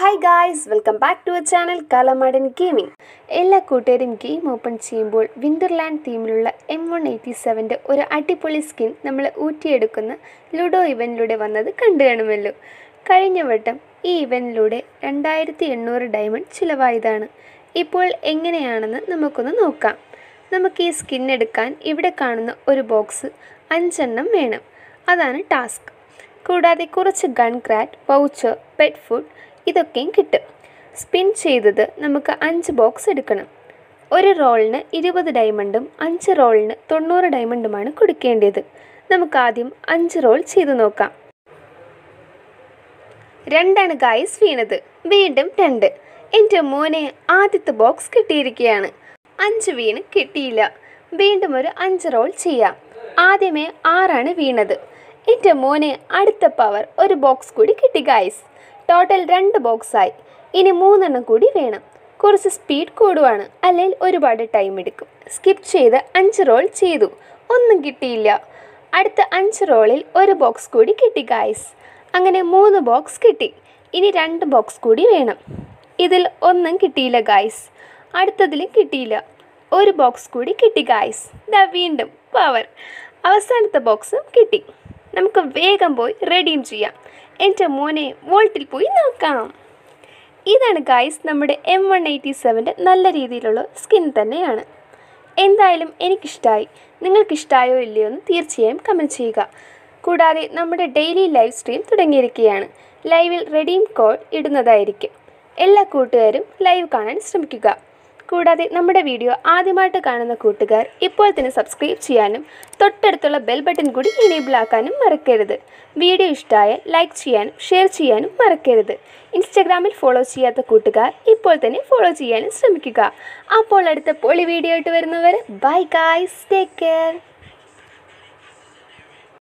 hi guys welcome back to a channel Kalamadan gaming എല്ലാ കൂട്ടുകാരും game open ചെയ്യുമ്പോൾ winterland തീമിലുള്ള എം വൺ എയ്റ്റി സെവൻ്റെ ഒരു അടിപൊളി സ്കിൻ നമ്മൾ ഊറ്റിയെടുക്കുന്ന ലുഡോ ഇവൻറ്റിലൂടെ വന്നത് കണ്ടു കാണുമല്ലോ കഴിഞ്ഞ വട്ടം ഈ ഇവൻറ്റിലൂടെ രണ്ടായിരത്തി എണ്ണൂറ് ഡയമണ്ട് ചിലവായതാണ് ഇപ്പോൾ എങ്ങനെയാണെന്ന് നമുക്കൊന്ന് നോക്കാം നമുക്ക് ഈ സ്കിൻ എടുക്കാൻ ഇവിടെ കാണുന്ന ഒരു ബോക്സ് അഞ്ചെണ്ണം വേണം അതാണ് ടാസ്ക് കൂടാതെ കുറച്ച് gun crate voucher pet food ഇതൊക്കെയും കിട്ടും സ്പിൻ ചെയ്തത് നമുക്ക് അഞ്ച് ബോക്സ് എടുക്കണം ഒരു റോളിന് ഇരുപത് ഡയമണ്ടും അഞ്ച് റോളിന് തൊണ്ണൂറ് ഡയമണ്ടുമാണ് കൊടുക്കേണ്ടത് നമുക്ക് ആദ്യം അഞ്ച് റോൾ ചെയ്തു നോക്കാം രണ്ടാണ് ഗായ്സ് വീണത് വീണ്ടും രണ്ട് എൻ്റെ മോനെ ആദ്യത്തെ ബോക്സ് കിട്ടിയിരിക്കുകയാണ് അഞ്ച് വീണ് കിട്ടിയില്ല വീണ്ടും ഒരു അഞ്ച് റോൾ ചെയ്യാം ആദ്യമേ ആറാണ് വീണത് എൻ്റെ മോനെ അടുത്ത പവർ ഒരു ബോക്സ് കൂടി കിട്ടി ഗായ്സ് ടോട്ടൽ രണ്ട് ബോക്സായി ഇനി മൂന്നെണ്ണം കൂടി വേണം കുറച്ച് സ്പീഡ് കൂടുവാണ് അല്ലെങ്കിൽ ഒരുപാട് ടൈം എടുക്കും സ്കിപ്പ് ചെയ്ത് അഞ്ച് റോൾ ചെയ്തു ഒന്നും കിട്ടിയില്ല അടുത്ത അഞ്ച് റോളിൽ ഒരു ബോക്സ് കൂടി കിട്ടി ഗായ്സ് അങ്ങനെ മൂന്ന് ബോക്സ് കിട്ടി ഇനി രണ്ട് ബോക്സ് കൂടി വേണം ഇതിൽ ഒന്നും കിട്ടിയില്ല ഗായ്സ് അടുത്തതിലും കിട്ടിയില്ല ഒരു ബോക്സ് കൂടി കിട്ടി ഗായ്സ് ദാ വീണ്ടും പവർ അവസാനത്തെ ബോക്സും കിട്ടി നമുക്ക് വേഗം പോയി റെഡീം ചെയ്യാം എൻ്റെ മോനെ വോൾട്ടിൽ പോയി നോക്കാം ഇതാണ് ഗായ്സ് നമ്മുടെ എം വൺ എയ്റ്റി സെവൻ്റെ നല്ല രീതിയിലുള്ള സ്കിൻ തന്നെയാണ് എന്തായാലും എനിക്കിഷ്ടമായി നിങ്ങൾക്കിഷ്ടമായോ ഇല്ലയോ എന്ന് തീർച്ചയായും കമൻറ്റ് ചെയ്യുക കൂടാതെ നമ്മുടെ ഡെയിലി ലൈവ് സ്ട്രീം തുടങ്ങിയിരിക്കുകയാണ് ലൈവിൽ റെഡീം കോഡ് ഇടുന്നതായിരിക്കും എല്ലാ കൂട്ടുകാരും ലൈവ് കാണാൻ ശ്രമിക്കുക കൂടാതെ നമ്മുടെ വീഡിയോ ആദ്യമായിട്ട് കാണുന്ന കൂട്ടുകാർ ഇപ്പോൾ തന്നെ സബ്സ്ക്രൈബ് ചെയ്യാനും തൊട്ടടുത്തുള്ള ബെൽ ബട്ടൺ കൂടി എനേബിൾ ആക്കാനും മറക്കരുത് വീഡിയോ ഇഷ്ടമായാൽ ലൈക്ക് ചെയ്യാനും ഷെയർ ചെയ്യാനും മറക്കരുത് ഇൻസ്റ്റഗ്രാമിൽ ഫോളോ ചെയ്യാത്ത കൂട്ടുകാർ ഇപ്പോൾ തന്നെ ഫോളോ ചെയ്യാനും ശ്രമിക്കുക അപ്പോൾ അടുത്ത പൊളി വീഡിയോ ആയിട്ട് വരുന്നവരെ ബൈ ഗായ്സ് ടേക്ക് കെയർ